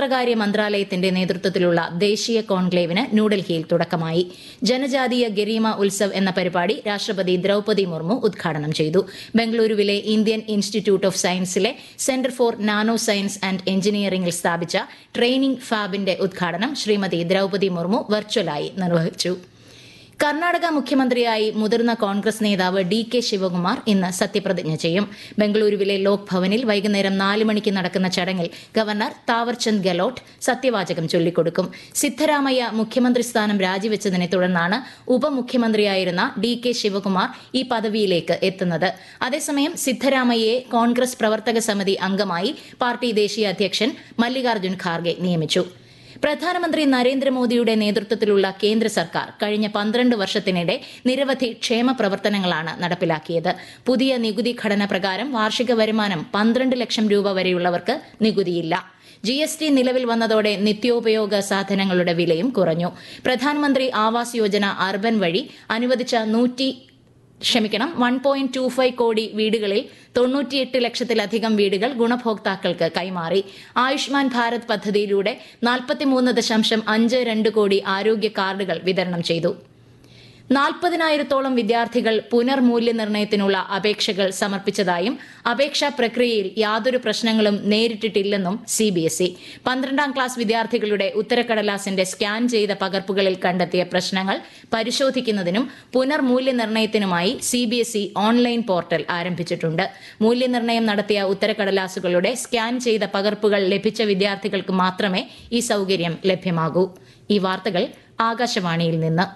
ക്ഷേത്രകാര്യ മന്ത്രാലയത്തിന്റെ നേതൃത്വത്തിലുള്ള ദേശീയ കോൺക്ലേവിന് ന്യൂഡൽഹിയിൽ തുടക്കമായി ജനജാതീയ ഗരീമ ഉത്സവ് എന്ന പരിപാടി രാഷ്ട്രപതി ദ്രൌപതി മുർമു ഉദ്ഘാടനം ചെയ്തു ബംഗളൂരുവിലെ ഇന്ത്യൻ ഇൻസ്റ്റിറ്റ്യൂട്ട് ഓഫ് സയൻസിലെ centre for nano science and എഞ്ചിനീയറിംഗിൽ സ്ഥാപിച്ച ട്രെയിനിംഗ് ഫാബിന്റെ ഉദ്ഘാടനം ശ്രീമതി ദ്രൌപതി മുർമു വെർച്വലായി നിർവഹിച്ചു കർണാടക മുഖ്യമന്ത്രിയായി മുതിർന്ന കോൺഗ്രസ് നേതാവ് ഡി കെ ശിവകുമാർ ഇന്ന് സത്യപ്രതിജ്ഞ ചെയ്യും ബംഗളൂരുവിലെ ലോക് ഭവനിൽ വൈകുന്നേരം നാല് മണിക്ക് നടക്കുന്ന ചടങ്ങിൽ ഗവർണർ താവർചന്ദ് ഗെലോട്ട് സത്യവാചകം ചൊല്ലിക്കൊടുക്കും സിദ്ധരാമയ്യ മുഖ്യമന്ത്രി സ്ഥാനം രാജിവെച്ചതിനെ തുടർന്നാണ് ഉപമുഖ്യമന്ത്രിയായിരുന്ന ഡി കെ ശിവകുമാർ ഈ പദവിയിലേക്ക് എത്തുന്നത് അതേസമയം സിദ്ധരാമയ്യയെ കോൺഗ്രസ് പ്രവർത്തക സമിതി അംഗമായി പാർട്ടി ദേശീയ അധ്യക്ഷൻ മല്ലികാർജ്ജുൻ ഖാർഗെ നിയമിച്ചു പ്രധാനമന്ത്രി നരേന്ദ്രമോദിയുടെ നേതൃത്വത്തിലുള്ള കേന്ദ്ര സർക്കാർ കഴിഞ്ഞ പന്ത്രണ്ട് വർഷത്തിനിടെ നിരവധി ക്ഷേമ പ്രവർത്തനങ്ങളാണ് നടപ്പിലാക്കിയത് പുതിയ നികുതി ഘടന പ്രകാരം വാർഷിക വരുമാനം പന്ത്രണ്ട് ലക്ഷം രൂപ വരെയുള്ളവർക്ക് നികുതിയില്ല ജി എസ് ടി നിലവിൽ വന്നതോടെ നിത്യോപയോഗ സാധനങ്ങളുടെ വിലയും കുറഞ്ഞു പ്രധാനമന്ത്രി ആവാസ് യോജന അർബൻ വഴി അനുവദിച്ച നൂറ്റി ക്ഷമിക്കണം വൺ പോയിന്റ് ടു ഫൈവ് കോടി വീടുകളിൽ തൊണ്ണൂറ്റിയെട്ട് ലക്ഷത്തിലധികം വീടുകൾ ഗുണഭോക്താക്കൾക്ക് കൈമാറി ആയുഷ്മാൻ ഭാരത് പദ്ധതിയിലൂടെ നാൽപ്പത്തിമൂന്ന് ദശാംശം അഞ്ച് രണ്ട് കോടി ആരോഗ്യ കാർഡുകൾ വിതരണം ചെയ്തു നാൽപ്പതിനായിരത്തോളം വിദ്യാർത്ഥികൾ പുനർമൂല്യനിർണ്ണയത്തിനുള്ള അപേക്ഷകൾ സമർപ്പിച്ചതായും അപേക്ഷാ പ്രക്രിയയിൽ യാതൊരു പ്രശ്നങ്ങളും നേരിട്ടിട്ടില്ലെന്നും സി ബി എസ് ഇ പന്ത്രണ്ടാം ക്ലാസ് വിദ്യാർത്ഥികളുടെ ഉത്തരക്കടലാസിന്റെ സ്കാൻ ചെയ്ത പകർപ്പുകളിൽ കണ്ടെത്തിയ പ്രശ്നങ്ങൾ പരിശോധിക്കുന്നതിനും പുനർമൂല്യനിർണ്ണയത്തിനുമായി C B S E online portal ആരംഭിച്ചിട്ടുണ്ട് മൂല്യനിർണ്ണയം നടത്തിയ ഉത്തരക്കടലാസുകളുടെ സ്കാൻ ചെയ്ത പകർപ്പുകൾ ലഭിച്ച വിദ്യാർത്ഥികൾക്ക് മാത്രമേ ഈ സൌകര്യം ലഭ്യമാകൂ ഈ വാർത്തകൾ ആകാശവാണിയിൽ നിന്ന്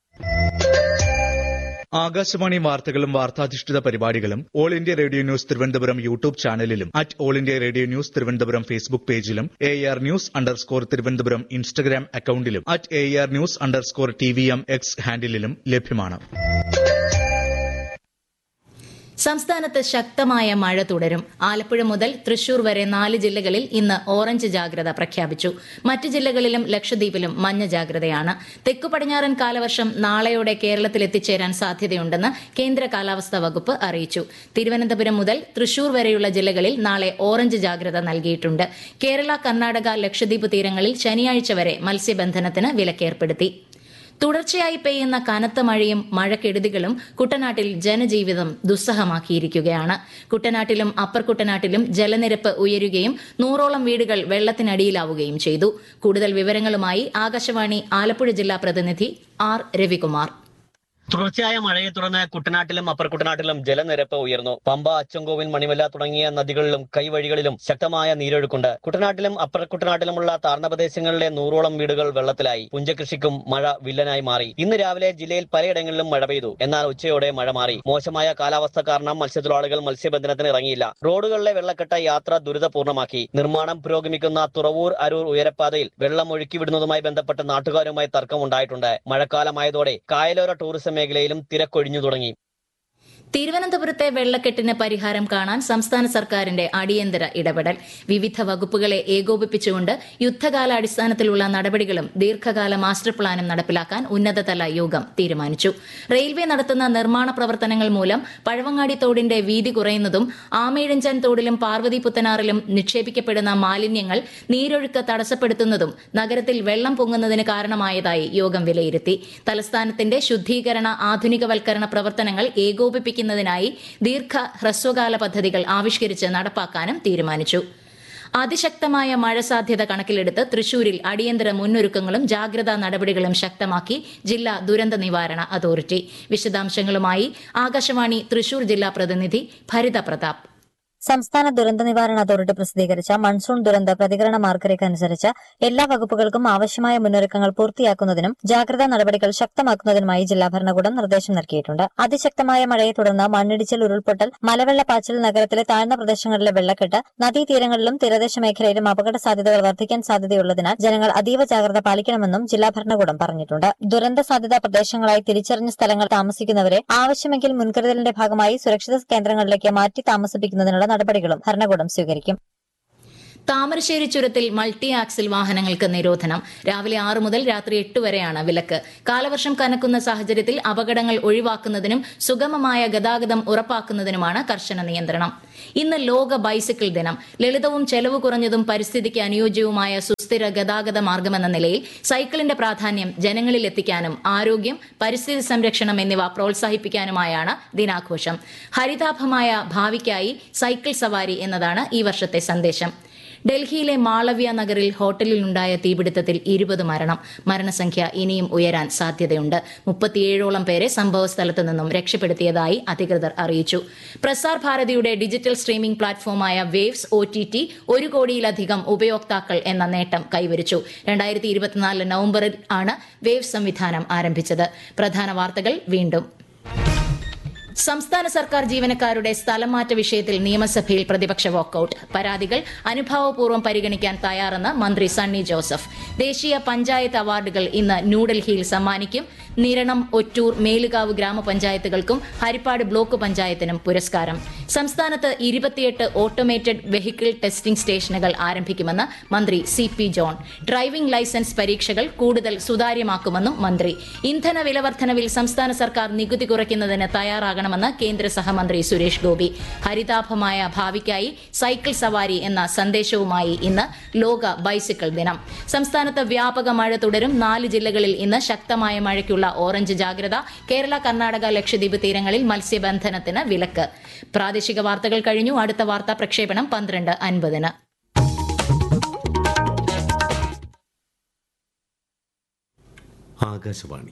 ആകാശവാണി വാർത്തകളും വാർത്താധിഷ്ഠിത പരിപാടികളും All India Radio News Thiruvananthapuram YouTube ചാനലിലും at All India Radio News Thiruvananthapuram Facebook പേജിലും air news underscore Thiruvananthapuram Instagram അക്കൌണ്ടിലും at air news underscore T V M X ഹാൻഡിലും ലഭ്യമാണ് സംസ്ഥാനത്ത് ശക്തമായ മഴ തുടരും ആലപ്പുഴ മുതൽ തൃശൂർ വരെ നാല് ജില്ലകളിൽ ഇന്ന് ഓറഞ്ച് ജാഗ്രത പ്രഖ്യാപിച്ചു മറ്റ് ജില്ലകളിലും ലക്ഷദ്വീപിലും മഞ്ഞ ജാഗ്രതയാണ് തെക്കു പടിഞ്ഞാറൻ കാലവർഷം നാളെയോടെ കേരളത്തിൽ എത്തിച്ചേരാൻ സാധ്യതയുണ്ടെന്ന് കേന്ദ്ര കാലാവസ്ഥാ വകുപ്പ് അറിയിച്ചു തിരുവനന്തപുരം മുതൽ തൃശൂർ വരെയുള്ള ജില്ലകളിൽ നാളെ ഓറഞ്ച് ജാഗ്രത നൽകിയിട്ടുണ്ട് കേരള കർണാടക ലക്ഷദ്വീപ് തീരങ്ങളിൽ ശനിയാഴ്ച വരെ മത്സ്യബന്ധനത്തിന് വിലക്കേർപ്പെടുത്തി തുടർച്ചയായി പെയ്യുന്ന കനത്ത മഴയും മഴക്കെടുതികളും കുട്ടനാട്ടിൽ ജനജീവിതം ദുസ്സഹമാക്കിയിരിക്കുകയാണ് കുട്ടനാട്ടിലും അപ്പർ കുട്ടനാട്ടിലും ജലനിരപ്പ് ഉയരുകയും നൂറോളം വീടുകൾ വെള്ളത്തിനടിയിലാവുകയും ചെയ്തു കൂടുതൽ വിവരങ്ങളുമായി ആകാശവാണി ആലപ്പുഴ ജില്ലാ പ്രതിനിധി ആർ രവികുമാർ തുടർച്ചയായ മഴയെ തുടർന്ന് കുട്ടനാട്ടിലും അപ്പർ കുട്ടനാട്ടിലും ജലനിരപ്പ് ഉയർന്നു പമ്പ അച്ചൻകോവിൽ മണിമല തുടങ്ങിയ നദികളിലും കൈവഴികളിലും ശക്തമായ നീരൊഴുക്കുണ്ട് കുട്ടനാട്ടിലും അപ്പർ കുട്ടനാട്ടിലുമുള്ള താഴ്ന്ന പ്രദേശങ്ങളിലെ നൂറോളം വീടുകൾ വെള്ളത്തിലായി പുഞ്ചകൃഷിക്കും മഴ വില്ലനായി മാറി ഇന്ന് രാവിലെ ജില്ലയിൽ പലയിടങ്ങളിലും മഴ പെയ്തു എന്നാൽ ഉച്ചയോടെ മഴ മാറി മോശമായ കാലാവസ്ഥ കാരണം മത്സ്യത്തൊഴിലാളികൾ മത്സ്യബന്ധനത്തിന് ഇറങ്ങിയില്ല റോഡുകളിലെ വെള്ളക്കെട്ട് യാത്ര ദുരിതപൂർണ്ണമാക്കി നിർമ്മാണം പുരോഗമിക്കുന്ന തുറവൂർ അരൂർ ഉയരപ്പാതയിൽ വെള്ളം ഒഴുക്കിവിടുന്നതുമായി ബന്ധപ്പെട്ട് നാട്ടുകാരുമായി തർക്കമുണ്ടായിട്ടുണ്ട് മഴക്കാലമായതോടെ കായലോര ടൂറിസം മേഖലയിലും തിരക്കൊഴിഞ്ഞു തുടങ്ങി തിരുവനന്തപുരത്തെ വെള്ളക്കെട്ടിന് പരിഹാരം കാണാൻ സംസ്ഥാന സർക്കാരിന്റെ അടിയന്തര ഇടപെടൽ വിവിധ വകുപ്പുകളെ ഏകോപിപ്പിച്ചുകൊണ്ട് യുദ്ധകാലാടിസ്ഥാനത്തിലുള്ള നടപടികളും ദീർഘകാല മാസ്റ്റർ പ്ലാനും നടപ്പിലാക്കാൻ ഉന്നതതല യോഗം തീരുമാനിച്ചു റെയിൽവേ നടത്തുന്ന നിർമ്മാണ പ്രവർത്തനങ്ങൾ മൂലം പഴവങ്ങാടി തോടിന്റെ വീതി കുറയുന്നതും ആമയിഴഞ്ചാൻ തോടിലും പാർവതി പുത്തനാറിലും നിക്ഷേപിക്കപ്പെടുന്ന മാലിന്യങ്ങൾ നീരൊഴുക്ക് തടസ്സപ്പെടുത്തുന്നതും നഗരത്തിൽ വെള്ളം പൊങ്ങുന്നതിന് കാരണമായതായി യോഗം വിലയിരുത്തി തലസ്ഥാനത്തിന്റെ ശുദ്ധീകരണ ആധുനികവൽക്കരണ പ്രവർത്തനങ്ങൾ ഏകോപിപ്പിക്കും വർദ്ധിപ്പിക്കുന്നതിനായി ദീർഘ ഹ്രസ്വകാല പദ്ധതികൾ ആവിഷ്കരിച്ച് നടപ്പാക്കാനും തീരുമാനിച്ചു അതിശക്തമായ മഴ സാധ്യത കണക്കിലെടുത്ത് തൃശൂരിൽ അടിയന്തര മുന്നൊരുക്കങ്ങളും ജാഗ്രതാ നടപടികളും ശക്തമാക്കി ജില്ലാ ദുരന്ത നിവാരണ അതോറിറ്റി വിശദാംശങ്ങളുമായി ആകാശവാണി തൃശൂർ ജില്ലാ പ്രതിനിധി ഭരിത പ്രതാപ് സംസ്ഥാന ദുരന്ത നിവാരണ അതോറിറ്റി പ്രസിദ്ധീകരിച്ച മൺസൂൺ ദുരന്ത പ്രതികരണ മാർഗരേഖ അനുസരിച്ച് എല്ലാ വകുപ്പുകൾക്കും ആവശ്യമായ മുന്നൊരുക്കങ്ങൾ പൂർത്തിയാക്കുന്നതിനും ജാഗ്രതാ നടപടികൾ ശക്തമാക്കുന്നതിനുമായി ജില്ലാ ഭരണകൂടം നിർദ്ദേശം നൽകിയിട്ടുണ്ട് അതിശക്തമായ മഴയെ തുടർന്ന് മണ്ണിടിച്ചിൽ ഉരുൾപൊട്ടൽ മലവെള്ളപ്പാച്ചിൽ നഗരത്തിലെ താഴ്ന്ന പ്രദേശങ്ങളിലെ വെള്ളക്കെട്ട് നദീതീരങ്ങളിലും തീരദേശ മേഖലയിലും അപകട സാധ്യതകൾ വർദ്ധിക്കാൻ സാധ്യതയുള്ളതിനാൽ ജനങ്ങൾ അതീവ ജാഗ്രത പാലിക്കണമെന്നും ജില്ലാ ഭരണകൂടം പറഞ്ഞിട്ടുണ്ട് ദുരന്ത സാധ്യതാ പ്രദേശങ്ങളായി തിരിച്ചറിഞ്ഞ സ്ഥലങ്ങൾ താമസിക്കുന്നവരെ ആവശ്യമെങ്കിൽ മുൻകരുതലിന്റെ ഭാഗമായി സുരക്ഷിത കേന്ദ്രങ്ങളിലേക്ക് മാറ്റി താമസിപ്പിക്കുന്നതിനുള്ള നടപടികളും ഭരണകൂടം സ്വീകരിക്കും താമരശ്ശേരി ചുരത്തിൽ മൾട്ടി ആക്സിൽ വാഹനങ്ങൾക്ക് നിരോധനം രാവിലെ ആറ് മുതൽ രാത്രി എട്ട് വരെയാണ് വിലക്ക് കാലവർഷം കനക്കുന്ന സാഹചര്യത്തിൽ അപകടങ്ങൾ ഒഴിവാക്കുന്നതിനും സുഗമമായ ഗതാഗതം ഉറപ്പാക്കുന്നതിനുമാണ് കർശന നിയന്ത്രണം ഇന്ന് ലോക ബൈസിക്കിൾ ദിനം ലളിതവും ചെലവ് കുറഞ്ഞതും പരിസ്ഥിതിക്ക് അനുയോജ്യവുമായ സുസ്ഥിര ഗതാഗത മാർഗമെന്ന നിലയിൽ സൈക്കിളിന്റെ പ്രാധാന്യം ജനങ്ങളിൽ എത്തിക്കാനും ആരോഗ്യം പരിസ്ഥിതി സംരക്ഷണം എന്നിവ പ്രോത്സാഹിപ്പിക്കാനുമായാണ് ദിനാഘോഷം ഹരിതാഭമായ ഭാവിക്കായി സൈക്കിൾ സവാരി എന്നതാണ് ഈ വർഷത്തെ സന്ദേശം ഡൽഹിയിലെ മാളവ്യ നഗറിൽ ഹോട്ടലിലുണ്ടായ തീപിടുത്തത്തിൽ ഇരുപത് മരണം മരണസംഖ്യ ഇനിയും ഉയരാൻ സാധ്യതയുണ്ട് മുപ്പത്തിയേഴോളം പേരെ സംഭവസ്ഥലത്ത് നിന്നും രക്ഷപ്പെടുത്തിയതായി അധികൃതർ അറിയിച്ചു പ്രസാർ ഭാരതിയുടെ ഡിജിറ്റൽ സ്ട്രീമിംഗ് പ്ലാറ്റ്ഫോമായ വേവ്സ് ഒ ടി ടി ഒരു കോടിയിലധികം ഉപയോക്താക്കൾ എന്ന നേട്ടം കൈവരിച്ചു രണ്ടായിരത്തി ഇരുപത്തിനാല് നവംബറിൽ ആണ് വേവ്സ് സംവിധാനം ആരംഭിച്ചത് പ്രധാന വാർത്തകൾ വീണ്ടും സംസ്ഥാന സർക്കാർ ജീവനക്കാരുടെ സ്ഥലംമാറ്റ വിഷയത്തിൽ നിയമസഭയിൽ പ്രതിപക്ഷ വാക്കൌട്ട് പരാതികൾ അനുഭാവപൂർവ്വം പരിഗണിക്കാൻ തയ്യാറെന്ന് മന്ത്രി സണ്ണി ജോസഫ് ദേശീയ പഞ്ചായത്ത് അവാർഡുകൾ ഇന്ന് ന്യൂഡൽഹിയിൽ സമ്മാനിക്കും നിരണം ഒറ്റൂർ മേലുകാവ് ഗ്രാമപഞ്ചായത്തുകൾക്കും ഹരിപ്പാട് ബ്ലോക്ക് പഞ്ചായത്തിനും പുരസ്കാരം സംസ്ഥാനത്ത് ഇരുപത്തിയെട്ട് ഓട്ടോമേറ്റഡ് വെഹിക്കിൾ ടെസ്റ്റിംഗ് സ്റ്റേഷനുകൾ ആരംഭിക്കുമെന്ന് മന്ത്രി C P John driving licence പരീക്ഷകൾ കൂടുതൽ സുതാര്യമാക്കുമെന്നും മന്ത്രി ഇന്ധന വിലവർദ്ധനവിൽ സംസ്ഥാന സർക്കാർ നികുതി കുറയ്ക്കുന്നതിന് തയ്യാറാകണമെന്ന് കേന്ദ്ര സഹമന്ത്രി സുരേഷ് ഗോപി ഹരിതാഭമായ ഭാവിക്കായി സൈക്കിൾ സവാരി എന്ന സന്ദേശവുമായി ഇന്ന് ലോക ബൈസിക്കിൾ ദിനം സംസ്ഥാനത്ത് വ്യാപക മഴ തുടരും നാല് ജില്ലകളിൽ ഇന്ന് ശക്തമായ മഴയ്ക്കുള്ള ഓറഞ്ച് ജാഗ്രത കേരള കർണാടക ലക്ഷദ്വീപ് തീരങ്ങളിൽ മത്സ്യബന്ധനത്തിന് വിലക്ക് പ്രാദേശിക വാർത്തകൾ കഴിഞ്ഞു അടുത്ത വാർത്താ പ്രക്ഷേപണം പന്ത്രണ്ട് അൻപതിന് ആകാശവാണി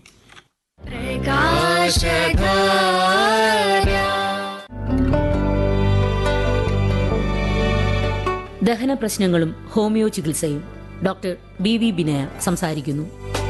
ദഹന പ്രശ്നങ്ങളും ഹോമിയോ ചികിത്സയും ഡോക്ടർ ബി വി ബിനയ സംസാരിക്കുന്നു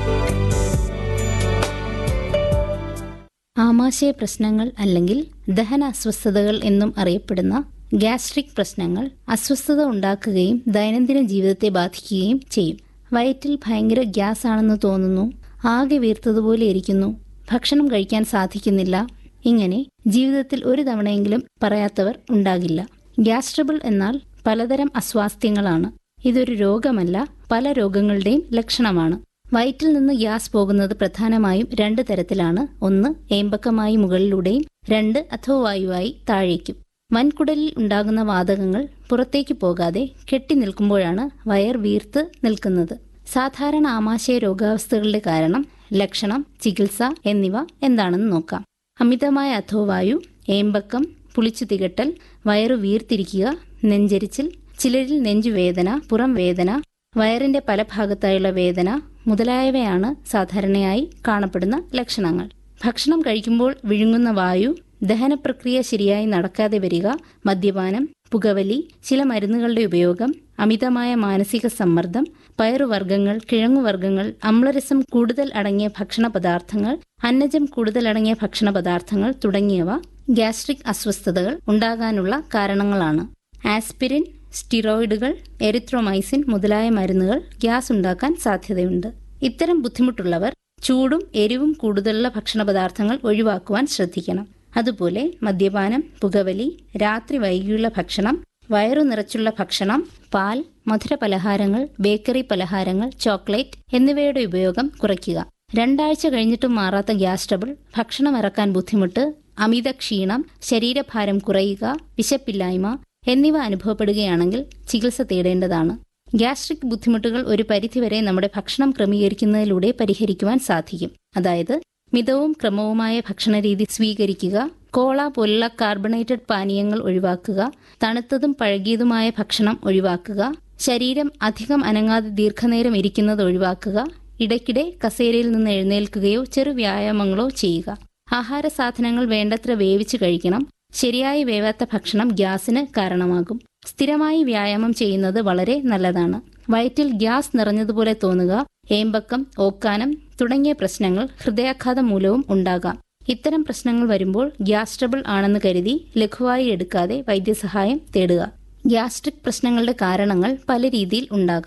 ആമാശയ പ്രശ്നങ്ങൾ അല്ലെങ്കിൽ ദഹന അസ്വസ്ഥതകൾ എന്നും അറിയപ്പെടുന്ന ഗ്യാസ്ട്രിക് പ്രശ്നങ്ങൾ അസ്വസ്ഥത ഉണ്ടാക്കുകയും ദൈനംദിന ജീവിതത്തെ ബാധിക്കുകയും ചെയ്യും വയറ്റിൽ ഭയങ്കര ഗ്യാസ് ആണെന്ന് തോന്നുന്നു ആകെ വീർത്തതുപോലെ ഇരിക്കുന്നു ഭക്ഷണം കഴിക്കാൻ സാധിക്കുന്നില്ല ഇങ്ങനെ ജീവിതത്തിൽ ഒരു തവണയെങ്കിലും പറയാത്തവർ ഉണ്ടാകില്ല ഗ്യാസ് ട്രബിൾ എന്നാൽ പലതരം അസ്വാസ്ഥ്യങ്ങളാണ് ഇതൊരു രോഗമല്ല പല രോഗങ്ങളുടെയും ലക്ഷണമാണ് വയറ്റിൽ നിന്ന് ഗ്യാസ് പോകുന്നത് പ്രധാനമായും രണ്ട് തരത്തിലാണ് ഒന്ന് ഏമ്പക്കമായി മുകളിലൂടെയും രണ്ട് അഥോവായുവായി താഴേക്കും വൻകുടലിൽ ഉണ്ടാകുന്ന വാതകങ്ങൾ പുറത്തേക്ക് പോകാതെ കെട്ടി നിൽക്കുമ്പോഴാണ് വയർ വീർത്ത് നിൽക്കുന്നത് സാധാരണ ആമാശയ രോഗാവസ്ഥകളുടെ കാരണം ലക്ഷണം ചികിത്സ എന്നിവ എന്താണെന്ന് നോക്കാം അമിതമായ അഥോവായു ഏമ്പക്കം പുളിച്ചു തികട്ടൽ വയറു വീർത്തിരിക്കുക നെഞ്ചരിച്ചിൽ ചിലരിൽ നെഞ്ചുവേദന പുറം വേദന വയറിന്റെ പല ഭാഗത്തായുള്ള വേദന മുതലായവയാണ് സാധാരണയായി കാണപ്പെടുന്ന ലക്ഷണങ്ങൾ ഭക്ഷണം കഴിക്കുമ്പോൾ വിഴുങ്ങുന്ന വായു ദഹനപ്രക്രിയ ശരിയായി നടക്കാതെ വരിക മദ്യപാനം പുകവലി ചില മരുന്നുകളുടെ ഉപയോഗം അമിതമായ മാനസിക സമ്മർദ്ദം പയറുവർഗ്ഗങ്ങൾ കിഴങ്ങുവർഗ്ഗങ്ങൾ അമ്ലരസം കൂടുതൽ അടങ്ങിയ ഭക്ഷണ പദാർത്ഥങ്ങൾ അന്നജം കൂടുതൽ അടങ്ങിയ ഭക്ഷണ പദാർത്ഥങ്ങൾ തുടങ്ങിയവ ഗ്യാസ്ട്രിക് അസ്വസ്ഥതകൾ ഉണ്ടാകാനുള്ള കാരണങ്ങളാണ് ആസ്പിരിൻ സ്റ്റിറോയിഡുകൾ എറിത്രോമൈസിൻ മുതലായ മരുന്നുകൾ ഗ്യാസ് ഉണ്ടാക്കാൻ സാധ്യതയുണ്ട് ഇത്തരം ബുദ്ധിമുട്ടുള്ളവർ ചൂടും എരിവും കൂടുതലുള്ള ഭക്ഷണ പദാർത്ഥങ്ങൾ ഒഴിവാക്കുവാൻ ശ്രദ്ധിക്കണം അതുപോലെ മദ്യപാനം പുകവലി രാത്രി വൈകിയുള്ള ഭക്ഷണം വയറു നിറച്ചുള്ള ഭക്ഷണം പാൽ മധുര പലഹാരങ്ങൾ ബേക്കറി പലഹാരങ്ങൾ ചോക്ലേറ്റ് എന്നിവയുടെ ഉപയോഗം കുറയ്ക്കുക രണ്ടാഴ്ച കഴിഞ്ഞിട്ടും മാറാത്ത ഗ്യാസ് ട്രബിൾ ഭക്ഷണം ഇറക്കാൻ ബുദ്ധിമുട്ട് അമിത ക്ഷീണം ശരീരഭാരം കുറയുക വിശപ്പില്ലായ്മ എന്നിവ അനുഭവപ്പെടുകയാണെങ്കിൽ ചികിത്സ തേടേണ്ടതാണ് ഗ്യാസ്ട്രിക് ബുദ്ധിമുട്ടുകൾ ഒരു പരിധിവരെ നമ്മുടെ ഭക്ഷണം ക്രമീകരിക്കുന്നതിലൂടെ പരിഹരിക്കുവാൻ സാധിക്കും അതായത് മിതവും ക്രമവുമായ ഭക്ഷണരീതി സ്വീകരിക്കുക കോള പോലുള്ള കാർബണേറ്റഡ് പാനീയങ്ങൾ ഒഴിവാക്കുക തണുത്തതും പഴകിയതുമായ ഭക്ഷണം ഒഴിവാക്കുക ശരീരം അധികം അനങ്ങാതെ ദീർഘനേരം ഇരിക്കുന്നത് ഒഴിവാക്കുക ഇടയ്ക്കിടെ കസേരയിൽ നിന്ന് എഴുന്നേൽക്കുകയോ ചെറു വ്യായാമങ്ങളോ ചെയ്യുക ആഹാര സാധനങ്ങൾ വേണ്ടത്ര വേവിച്ച് കഴിക്കണം ശരിയായി വേവാത്ത ഭക്ഷണം ഗ്യാസിന് കാരണമാകും സ്ഥിരമായി വ്യായാമം ചെയ്യുന്നത് വളരെ നല്ലതാണ് വയറ്റിൽ ഗ്യാസ് നിറഞ്ഞതുപോലെ തോന്നുക ഏമ്പക്കം ഓക്കാനം തുടങ്ങിയ പ്രശ്നങ്ങൾ ഹൃദയാഘാതം മൂലവും ഉണ്ടാകാം ഇത്തരം പ്രശ്നങ്ങൾ വരുമ്പോൾ ഗ്യാസ് ട്രബിൾ ആണെന്ന് കരുതി ലഘുവായി എടുക്കാതെ വൈദ്യസഹായം തേടുക ഗ്യാസ്ട്രിക് പ്രശ്നങ്ങളുടെ കാരണങ്ങൾ പല രീതിയിൽ ഉണ്ടാകാം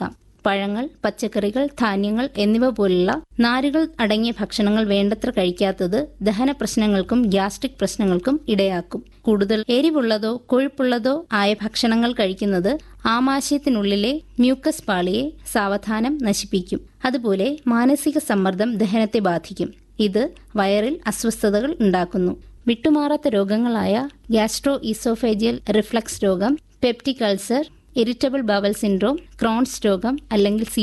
പഴങ്ങൾ പച്ചക്കറികൾ ധാന്യങ്ങൾ എന്നിവ പോലുള്ള നാരുകൾ അടങ്ങിയ ഭക്ഷണങ്ങൾ വേണ്ടത്ര കഴിക്കാത്തത് ദഹന പ്രശ്നങ്ങൾക്കും ഗ്യാസ്ട്രിക് പ്രശ്നങ്ങൾക്കും ഇടയാക്കും കൂടുതൽ എരിവുള്ളതോ കൊഴുപ്പുള്ളതോ ആയ ഭക്ഷണങ്ങൾ കഴിക്കുന്നത് ആമാശയത്തിനുള്ളിലെ മ്യൂക്കസ് പാളിയെ സാവധാനം നശിപ്പിക്കും അതുപോലെ മാനസിക സമ്മർദ്ദം ദഹനത്തെ ബാധിക്കും ഇത് വയറിൽ അസ്വസ്ഥതകൾ ഉണ്ടാക്കുന്നു വിട്ടുമാറാത്ത രോഗങ്ങളായ ഗ്യാസ്ട്രോ ഈസോഫേജിയൽ റിഫ്ലക്സ് രോഗം peptic ulcer irritable bowel syndrome Crohn's രോഗം അല്ലെങ്കിൽ സി